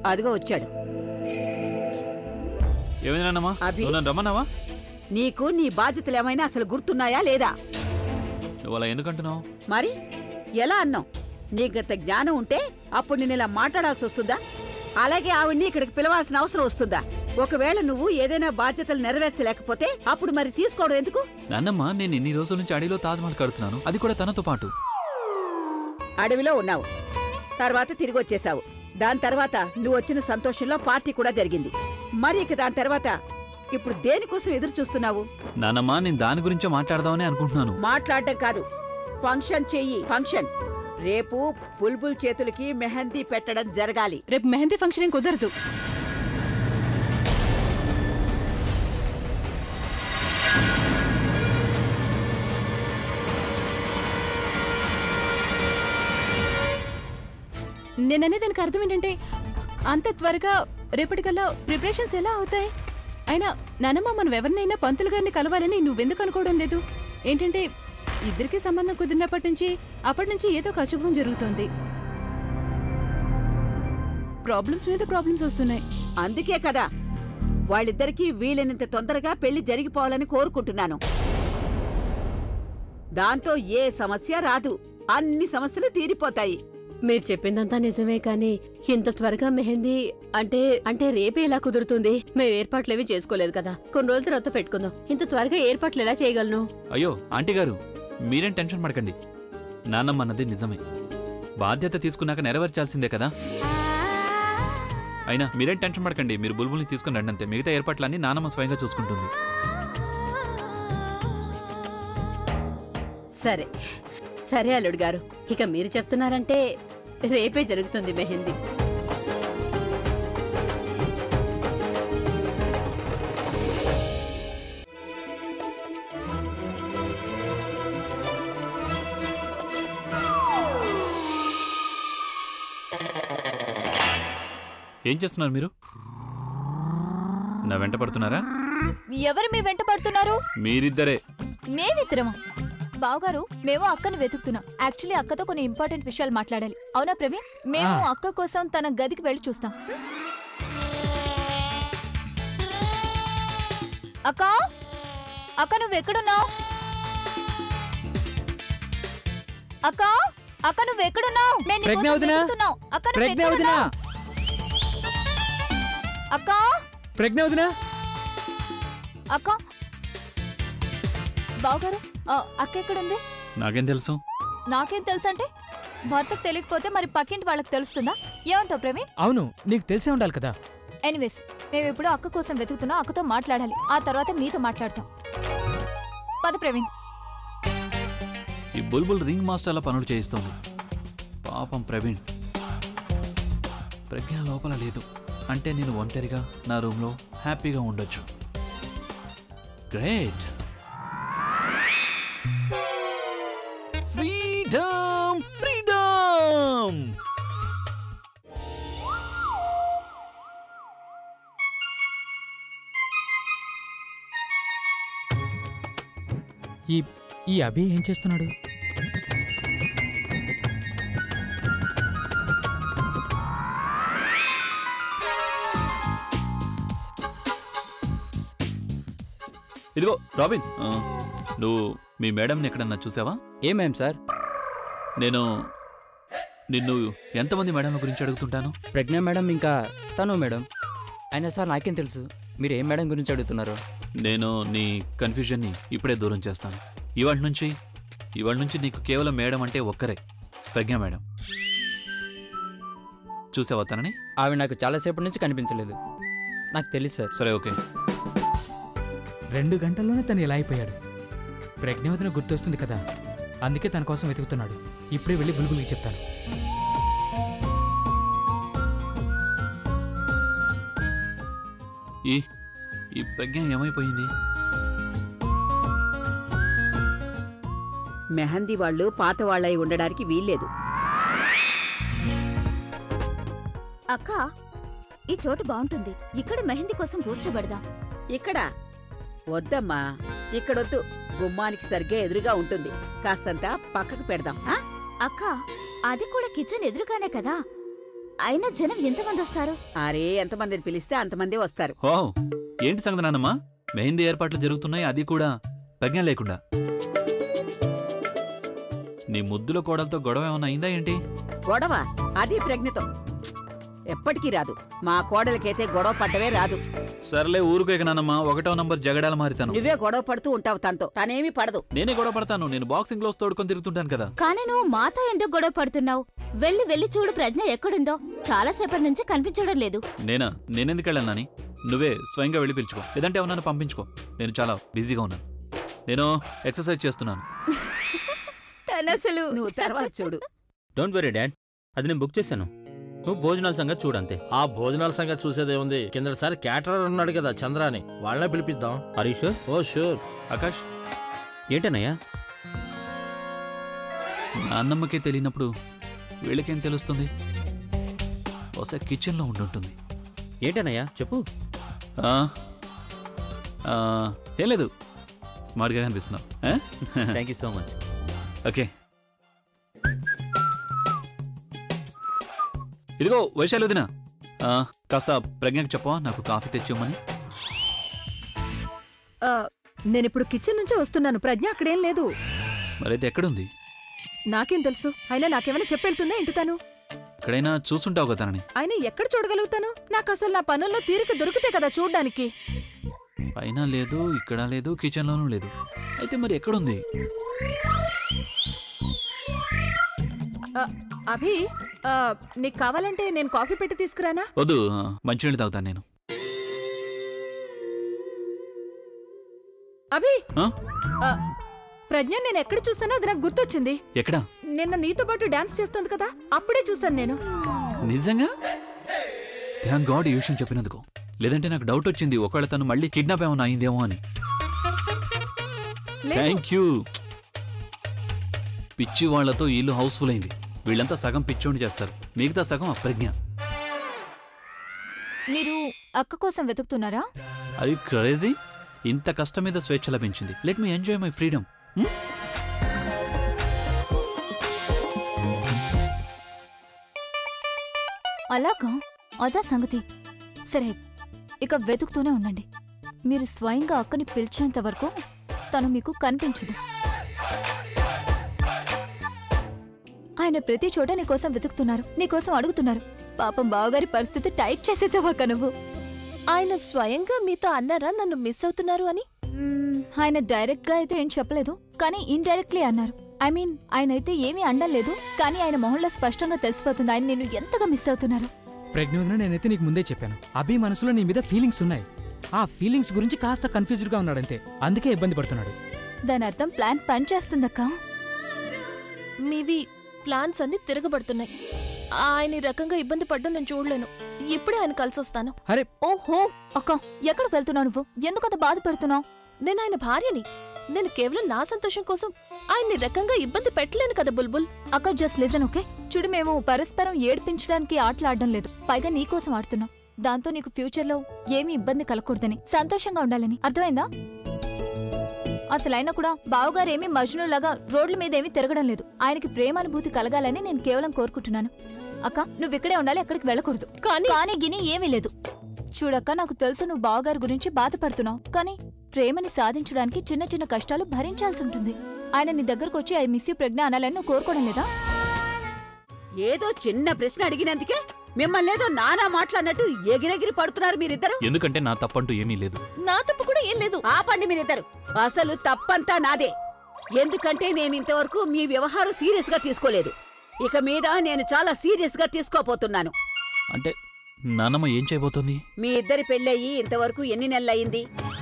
అదిగో వచ్చాడు ఏమైంది నాన్నమ్మా అభి. నువ్వు నన్ను రమ్మన్నావా నీకు నీ బాధ్యతలు ఏమైనా అసలు గుర్తున్నాయా లేదా నువ్వు అలా ఎందుకంటున్నావు మరి ఎలా అన్నావు నీకంత జ్ఞానం ఉంటే అప్పుడు నేను ఇలా మాట్లాడాల్సి వస్తుందా అలాగే ఆవిడ్ని ఇక్కడికి పిలవాల్సిన అవసరం వస్తుందా ఒకవేళ నువ్వు ఏదైనా బాధ్యతలు నెరవేర్చలేకపోతే అప్పుడు మరి తీసుకోవడం ఎందుకు నాన్నమ్మ నేను ఇన్ని రోజుల నుంచి అడవిలో తాజ్మహల్ కడుతున్నాను అది కూడా తనతో పాటు అడవిలో ఉన్నావు తర్వాత తిరిగి వచ్చేసావు దాని తర్వాత నువ్వు వచ్చిన సంతోషంలో పార్టీ కూడా జరిగింది మరి ఇక దాని తర్వాత ఇప్పుడు దేనికోసం ఎదురు చూస్తున్నావు నాన్నమ్మ నేను దాని గురించే మాట్లాడదామని అనుకుంటున్నాను మాట్లాడడం కాదు ఫంక్షన్ చెయ్యి ఫంక్షన్ రేపు బుల్బుల్ చేతులకి మెహందీ పెట్టడం జరగాలి రేపు మెహందీ ఫంక్షన్ ఏం కుదరదు నేననే దానికి అర్థం ఏంటంటే అంత త్వరగా రేపటికల్లా ప్రిపరేషన్స్ ఎలా అవుతాయి అయినా నానమ్మ మనం ఎవరినైనా పంతులు గారిని కలవాలని నువ్వెందుకు అనుకోవడం లేదు ఏంటంటే ఇద్దరికి సంబంధం కుదిరినప్పటి నుంచి అప్పటి నుంచి ఏదో ఒక అశుభం జరుగుతోంది ప్రాబ్లమ్స్ మీద ప్రాబ్లమ్స్ వస్తున్నాయి అందుకే కదా వాళ్ళిద్దరికీ వీలైనంత తొందరగా పెళ్లి జరిగిపోవాలని కోరుకుంటున్నాను దాంతో ఏ సమస్య రాదు అన్ని సమస్యలు తీరిపోతాయి మీరు చెప్పిందంతా నిజమే కానీ ఇంత త్వరగా మెహందీ అంటే అంటే రేపే ఎలా కుదురుతుంది మేము ఏర్పాట్లు ఏవి చేసుకోలేదు కదా కొన్ని రోజుల తర్వాత పెట్టుకుందాం ఇంత త్వరగా ఏర్పాట్లు ఎలా చేయగలను అయ్యో ఆంటీ గారు మీరేం టెన్షన్ పడకండి నాన్నమ్మ అన్నది నిజమే బాధ్యత తీసుకున్నాక నెరవేర్చాల్సిందే కదా అయినా మీరేం టెన్షన్ పడకండి మీరు బుల్బుల్ని తీసుకుని రండి అంతే మిగతా ఏర్పాట్లన్నీ నాన్నమ్మ స్వయంగా చూసుకుంటుంది సరే సరే అల్లుడు గారు ఇక మీరు చెప్తున్నారంటే రేపే జరుగుతుంది మెహందీ ఏం చేస్తున్నారు మీరు నా వెంట పడుతున్నారా ఎవరు మీ వెంట పడుతున్నారు మీరిద్దరే మేమిద్దరమా బావగారు మేము అక్కను వెతుకుతున్నాం యాక్చువల్లీ అక్కతో కొన్ని ఇంపార్టెంట్ విషయాలు మాట్లాడాలి అవునా ప్రవీణ్ మేము అక్క కోసం తన గదికి వెళ్ళి చూస్తాం హ్మ్? అక్క అక్క నువ్వు ఎక్కడున్నావు అక్క అక్క నువ్వు ఎక్కడున్నావు మేము నీ ప్రజ్ఞ కోసం వదినా? వెతుకుతున్నాం. అక్క నువ్వు ప్రజ్ఞ వదినా ఎక్కడున్నావు? అక్క ప్రజ్ఞ వదినా అక్క బావగారు ఆ, అక్క ఎక్కడుంది నాకేం తెలుసు నాకేం తెలుసంటే భర్తకు తెలియకపోతే మరి పక్కింటి వాళ్ళకి తెలుస్తుందా ఏమంటావు ప్రవీణ్ అవును నీకు తెలిసే ఉండాలి కదా ఎనీవేస్ మేము ఇప్పుడు అక్క కోసం వెతుకుతున్నాం అక్కతో మాట్లాడాలి ఆ తర్వాత మీతో మాట్లాడతాం పద ప్రవీణ్ ఈ బుల్బుల్ రింగ్ మాస్టర్ల పనులు చేయిస్తోంది పాపం ప్రవీణ్ ప్రజ్ఞ లోపల లేదు అంటే నేను ఒంటరిగా నా రూమ్లో హ్యాపీగా ఉండొచ్చు గ్రేట్ ఫ్రీడమ్ ఫ్రీడమ్ ఈ ఈ అభి ఏం చేస్తున్నాడు ఇదిగో రాబిన్ ఆ, నువ్వు మీ మేడంని ఎక్కడన్నా చూసావా ఏమేం సార్ నేను నిన్ను ఎంతమంది మేడంల గురించి అడుగుతుంటాను ప్రజ్ఞ మేడం ఇంకా తను మేడం అయినా సార్ నాకేం తెలుసు మీరు ఏం మేడం గురించి అడుగుతున్నారు నేను నీ కన్ఫ్యూజన్ని ఇప్పుడే దూరం చేస్తాను ఇవాటి నుంచి ఇవాటి నుంచి నీకు కేవలం మేడం అంటే ఒక్కరే ప్రజ్ఞ మేడం చూసావా తనని ఆవిడ నాకు చాలాసేపటి నుంచి కనిపించలేదు నాకు తెలుసు సార్ సరే ఓకే రెండు గంటల్లోనే తను ఇలా అయిపోయాడు ప్రజ్ఞవతిని గుర్తొస్తుంది కదా అందుకే తన కోసం వెతుకుతున్నాడు ఇప్పుడే వెళ్ళి బుల్బుల్కి చెప్తాను ఈ ఈ ప్రజ్ఞ ఏమైపోయింది మెహందీ వాళ్ళు పాత వాళ్ళై ఉండడానికి వీల్లేదు అక్క ఈ చోటు బాగుంటుంది ఇక్కడ మెహందీ కోసం కూర్చోబెడదాం ఇక్కడ వద్దమ్మా ఇక్కడొద్దు గుమ్మానికి సరిగ్గా ఎదురుగా ఉంటుంది కాస్తంత పక్కకు పెడదాం ఆ? అక్క అది కూడా కిచెన్ ఎదురుగానే కదా అయినా జనం ఎంతమంది వస్తారు అరే ఎంతమందిని పిలిస్తే అంతమంది వస్తారు ఓ ఏంటి సంగతి నాన్నమ్మ మెహందీ ఏర్పాట్లు జరుగుతున్నాయి అది కూడా ప్రజ్ఞ లేకుండా నీ ముద్దుల కోడలతో గొడవ ఏమైనా అయిందా ఏంటి గొడవ అది ప్రజ్ఞతో ఎప్పటికీ రాదు మా కోడలకైతే గొడవ పడ్డవే రాదు సర్లే ఊరుకో ఇక నాన్నమ్మ ఒకటో నంబర్ జగడాల మారితాను నువ్వే గొడవ పడుతూ ఉంటావు తనతో తనేమీ పడదు నేనే గొడవ పడతాను నేను బాక్సింగ్ గ్లోవ్స్ తోడుకొని తిరుగుతుంటాను కదా కానీ నువ్వు మాతో ఎందుకు గొడవ పడుతున్నావు వెళ్ళి వెళ్ళి చూడు ప్రజ్ఞ ఎక్కడుందో చాలా సేపటి నుంచి కనిపించడం లేదు నేనా నేనెందుకు వెళ్ళాను నాని నువ్వే స్వయంగా వెళ్ళి పిలుచుకో లేదంటే ఏమన్నా పంపించుకో నేను చాలా బిజీగా ఉన్నాను నేను ఎక్సర్సైజ్ చేస్తున్నాను తనసలు నువ్వు తర్వాత చూడు డోంట్ వరీ డాడ్ అది నేను బుక్ చేశాను నువ్వు భోజనాల సంగతి చూడంతే ఆ భోజనాల సంగతి చూసేదేముంది కిందటిసారి క్యాటరర్ ఉన్నాడు కదా చంద్రాని వాళ్ళనే పిలిపిద్దాం హరీష్ ఓ షూర్ ఆకాష్ ఏంటన్నయ్యా నాన్నమ్మకే తెలియనప్పుడు వీళ్ళకేం తెలుస్తుంది ఒకసారి కిచెన్లో ఉండుంటుంది ఏంటన్నయ్యా చెప్పు ఆ, ఆ, ఏం లేదు స్మార్ట్గా కనిపిస్తున్నావు ఆ? Thank you so much okay ఇదిగో వైశాలి వదిన ఆ, కాస్త ప్రజ్ఞకు చెప్పవా నాకు కాఫీ తెచ్చివ్వమని నేనిప్పుడు కిచెన్ నుంచే వస్తున్నాను ప్రజ్ఞ అక్కడేం లేదు మరైతే ఎక్కడుంది నాకేం తెలుసు అయినా నాకేమైనా చెప్పెళ్తుందా ఇంటి తను ఎక్కడైనా చూసుంటావు కదా తనని అయినా ఎక్కడ చూడగలుగుతాను నాకు అసలు నా పనుల్లో తీరిక దొరికితే కదా చూడ్డానికి పైన లేదు ఇక్కడ లేదు కిచెన్లోనూ లేదు అయితే మరి ఎక్కడుంది ఆ, అభి ఆ, నీకు కావాలంటే నేను కాఫీ పెట్టి తీసుకురానా వద్దు ఆ, మంచినీళ్ళు తాగుతాను నేను అభి ఆ? ఆ, ప్రజ్ఞ నేను ఎక్కడ చూసానో అది నాకు గుర్తొచ్చింది ఎక్కడా నిన్న నీతో పాటు డాన్స్ చేస్తుంది కదా అప్పుడే చూసాను నేను నిజంగా థ్యాంక్ గాడ్ ఈ విషయం చెప్పినందుకు లేదంటే నాకు డౌట్ వచ్చింది ఒకవేళ తను మళ్ళీ కిడ్నాప్ ఏమైనా అయిందేమో అని లేదు. థ్యాంక్ యూ పిచ్చి వాళ్లతో ఈ ఇల్లు హౌస్ఫుల్ అయింది వీళ్ళంతా సగం పిచ్చోండి చేస్తారు మిగతా సగం అప్రజ్ఞ మీరు అక్క కోసం వెతుకుతున్నారా అది క్రేజీ ఇంత కష్టం మీద స్వేచ్ఛ లభించింది let me enjoy my freedom అలాగా అదా సంగతి సరే ఇక వెతుకుతూనే ఉండండి మీరు స్వయంగా అక్కని పిలిచేంత వరకు తను మీకు కనిపించదు ఆయన ప్రతి చోట నీకోసం వెతుకుతున్నారు నీకోసం అడుగుతున్నారు పాపం బావగారి పరిస్థితి టైట్ చేసేసావాక నువ్వు ఆయన స్వయంగా మీతో అన్నారా నన్ను మిస్ అవుతున్నారు అని మ్మ్, ఆయన డైరెక్ట్ గా అయితే ఏం చెప్పలేదు కానీ ఇండైరెక్ట్లీ అన్నారు ఐ మీన్ ఆయన అయితే ఏమీ అండలేదు కానీ ఆయన మొహంలో స్పష్టంగా తెలిసిపోతుంది ఆయన నేను ఎంతగా మిస్ అవుతున్నారు ప్రజ్ఞోదన నేనైతే నీకు ముందే చెప్పాను అభి మనసులో నీ మీద ఫీలింగ్స్ ఉన్నాయి ఆ ఫీలింగ్స్ గురించి కాస్త కన్ఫ్యూజ్డ్ గా ఉన్నాడంతే అందుకే ఇబ్బంది పడుతున్నాడు దాని అర్థం ప్లాన్ పనిచేస్తుందక్కా మీవి ప్లాన్స్ అన్ని తిరగబడుతున్నాయి ఆయన ఈ రకంగా ఇబ్బంది పడ్డం నేను చూడలేను ఇప్పుడే ఆయన కలిసి వస్తాను అరే ఓహో అక్క ఎక్కడికి వెళ్తున్నావు నువ్వు ఎందుకు అంత బాధపడుతున్నావు నేను ఆయన భార్యని నేను కేవలం నా సంతోషం కోసం ఆయన్ని రకంగా ఇబ్బంది పెట్టలేను కదా బుల్బుల్ అక్క జస్ట్ లిజన్ ఓకే చూడు మేము పరస్పరం ఏడిపించడానికి ఆటలాడడం లేదు పైగా నీకోసం ఆడుతున్నాం దాంతో నీకు ఫ్యూచర్ లో ఏమీ ఇబ్బంది కలగకూడదని సంతోషంగా ఉండాలని అర్థమైందా అసలు అయినా కూడా బావగారు ఏమీ మజ్నులాగా రోడ్ల మీద ఏమీ తిరగడం లేదు ఆయనకి ప్రేమానుభూతి కలగాలని నేను కేవలం కోరుకుంటున్నాను అక్క నువ్వు ఇక్కడే ఉండాలి ఎక్కడికి వెళ్ళకూడదు కానీ కానీ గిని ఏమీ లేదు చూడక్క నాకు తెలుసు నువ్వు బావగారి గురించి బాధపడుతున్నావు కానీ ప్రేమని సాధించడానికి చిన్న చిన్న కష్టాలు భరించాల్సి ఉంటుంది ఆయన నీ దగ్గరకు వచ్చి ఐ మిస్ యూ ప్రజ్ఞ అనాలని నువ్వు కోరుకోవడం లేదా ఏదో చిన్న ప్రశ్న అడిగినందుకే మిమ్మల్ని ఏదో నానా మాట్లాడినట్టు ఎగిరెగిరి పడుతున్నారు మీరిద్దరు ఎందుకంటే నా తప్పంటూ ఏమీ లేదు నా తప్పు కూడా ఏం లేదు ఆపండి మీరిద్దరు అసలు తప్పంతా నాదే ఎందుకంటే నేను ఇంతవరకు మీ వ్యవహారం సీరియస్ గా తీసుకోలేదు ఇక మీద నేను చాలా సీరియస్ గా తీసుకోపోతున్నాను అంటే నాన్నమ్మ ఏం చేయబోతోంది మీ ఇద్దరి పెళ్ళయి ఇంతవరకు ఎన్ని నెలలయ్యింది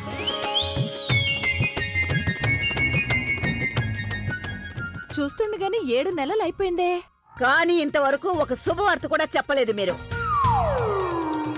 చూస్తుండగానే ఏడు నెలలు అయిపోయిందే కానీ ఇంతవరకు ఒక శుభవార్త కూడా చెప్పలేదు మీరు